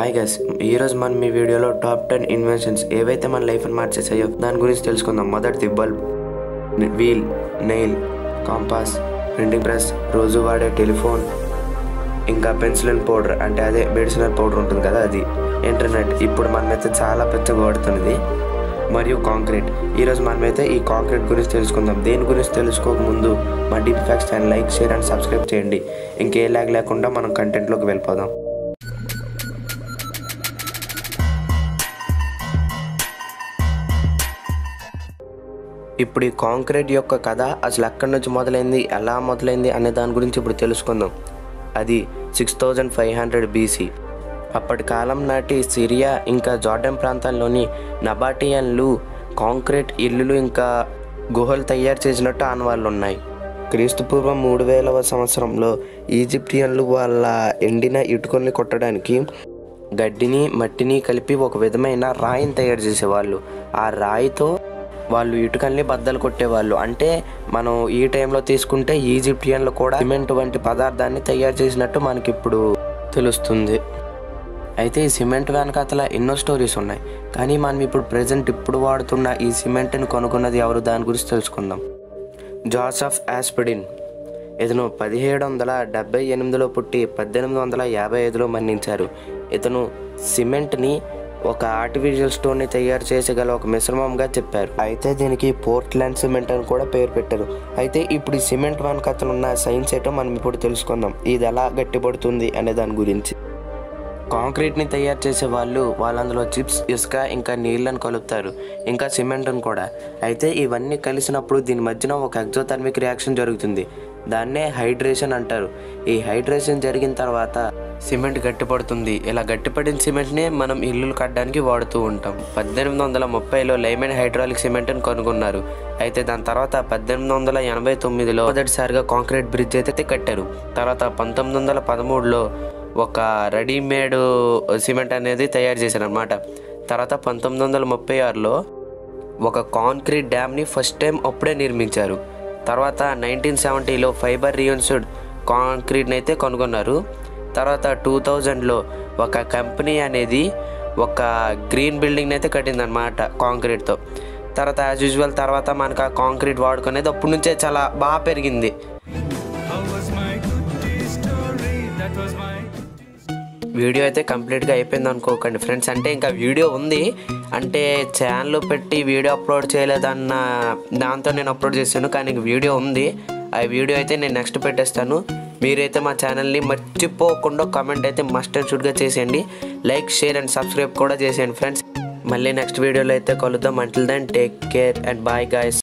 Hi guys ఈరోజు మనం మీ వీడియోలో టాప్ టెన్ ఇన్వెన్షన్స్ ఏవైతే మన లైఫ్ని మార్చేసాయో దాని గురించి తెలుసుకుందాం మొదటిది bulb wheel nail compass printing press రోజు వాడే టెలిఫోన్ ఇంకా పెన్సిలిన్ పౌడర్ అంటే అదే మెడిసినల్ పౌడర్ ఉంటుంది కదా అది ఇంటర్నెట్ ఇప్పుడు మనమైతే చాలా పెద్దగా వాడుతున్నది మరియు కాంక్రీట్ ఈరోజు మనమైతే ఈ కాంక్రీట్ గురించి తెలుసుకుందాం దేని గురించి తెలుసుకోక ముందు మా deep facts channel like share and subscribe చేయండి ఇంకే లాగ్ లేకుండా మనం కంటెంట్లోకి వెళ్ళిపోదాం ఇప్పుడు ఈ కాంక్రీట్ యొక్క కథ అసలు ఎక్కడి నుంచి మొదలైంది ఎలా మొదలైంది అనే దాని గురించి ఇప్పుడు తెలుసుకుందాం అది six thousand five hundred BC అప్పటి కాలం నాటి సిరియా ఇంకా జార్డన్ ప్రాంతాల్లోని నబాటియన్లు కాంక్రీట్ ఇల్లులు ఇంకా గుహలు తయారు చేసినట్టు ఆనవాళ్ళు ఉన్నాయి క్రీస్తు పూర్వం మూడు వేలవ సంవత్సరంలో ఈజిప్టియన్లు వాళ్ళ ఎండిన ఇటుకల్ని కొట్టడానికి గడ్డిని మట్టిని కలిపి ఒక విధమైన రాయిని తయారు చేసేవాళ్ళు ఆ రాయితో వాళ్ళు ఇటుకల్ని బద్దలు కొట్టేవాళ్ళు అంటే మనం ఈ టైంలో తీసుకుంటే ఈజిప్టియన్లు కూడా సిమెంట్ వంటి పదార్థాన్ని తయారు చేసినట్టు మనకి ఇప్పుడు తెలుస్తుంది అయితే ఈ సిమెంట్ వెనకాతల ఎన్నో స్టోరీస్ ఉన్నాయి కానీ మనం ఇప్పుడు ప్రజెంట్ ఇప్పుడు వాడుతున్న ఈ సిమెంట్ని కొనుక్కున్నది ఎవరు దాని గురించి తెలుసుకుందాం జాసఫ్ ఆస్పిడిన్ ఇతను పదిహేడు వందల డెబ్బై ఎనిమిదిలో పుట్టి పద్దెనిమిది వందల యాభై ఐదులో మరణించారు ఇతను సిమెంట్ని ఒక ఆర్టిఫిషియల్ స్టోన్ని తయారు చేసగల ఒక మిశ్రమంగా చెప్పారు అయితే దీనికి పోర్ట్లాండ్ సిమెంట్ అని కూడా పేరు పెట్టారు అయితే ఇప్పుడు ఈ సిమెంట్ వెనకతలు ఉన్న సైన్స్ ఏంటో మనం ఇప్పుడు తెలుసుకుందాం ఇది ఎలా గట్టిపడుతుంది అనే దాని గురించి కాంక్రీట్ని తయారు చేసే వాళ్ళు వాళ్ళు అందులో చిప్స్ ఇసుక ఇంకా నీళ్ళని కలుపుతారు ఇంకా సిమెంట్ని కూడా అయితే ఇవన్నీ కలిసినప్పుడు దీని మధ్యన ఒక ఎగ్జోథర్మిక్ రియాక్షన్ జరుగుతుంది దాన్నే హైడ్రేషన్ అంటారు ఈ హైడ్రేషన్ జరిగిన తర్వాత సిమెంట్ గట్టిపడుతుంది ఇలా గట్టిపడిన సిమెంట్నే మనం ఇల్లులు కట్టడానికి వాడుతూ ఉంటాం పద్దెనిమిది వందల ముప్పైలో లైమెన్ హైడ్రాలిక్ సిమెంట్ని కనుగొన్నారు అయితే దాని తర్వాత పద్దెనిమిది వందల ఎనభై తొమ్మిదిలో మొదటిసారిగా కాంక్రీట్ బ్రిడ్జ్ అయితే కట్టారు తర్వాత పంతొమ్మిది వందల పదమూడులో ఒక రెడీమేడ్ సిమెంట్ అనేది తయారు చేశారు అనమాట తర్వాత పంతొమ్మిది వందల ముప్పై ఆరులో ఒక కాంక్రీట్ డ్యామ్ని ఫస్ట్ టైం అప్పుడే నిర్మించారు తర్వాత నైన్టీన్ సెవెంటీలో ఫైబర్ రియూన్స్డ్ కాంక్రీట్ని అయితే కనుగొన్నారు తర్వాత టూ థౌజండ్లో ఒక కంపెనీ అనేది ఒక గ్రీన్ బిల్డింగ్ని అయితే కట్టిందనమాట కాంక్రీట్తో తర్వాత యాజ్ యూజువల్ తర్వాత మనకు ఆ కాంక్రీట్ వాడుకునేది అప్పటి నుంచే చాలా బాగా పెరిగింది How was my goodie story? That was my video అయితే కంప్లీట్గా అయిపోయింది అనుకోకండి ఫ్రెండ్స్ అంటే ఇంకా వీడియో ఉంది అంటే ఛానల్ పెట్టి వీడియో అప్లోడ్ చేయలేదన్న దాంతో నేను అప్లోడ్ చేశాను కానీ ఇంక వీడియో ఉంది ఆ వీడియో అయితే నేను నెక్స్ట్ పెట్టేస్తాను మీరైతే మా ఛానల్ని మర్చిపోకుండా కామెంట్ అయితే మస్ట్ అండ్ షుడ్గా చేసేయండి లైక్ షేర్ అండ్ సబ్స్క్రైబ్ కూడా చేసేయండి ఫ్రెండ్స్ మళ్ళీ నెక్స్ట్ వీడియోలో అయితే కలుద్దాం until then take care and bye guys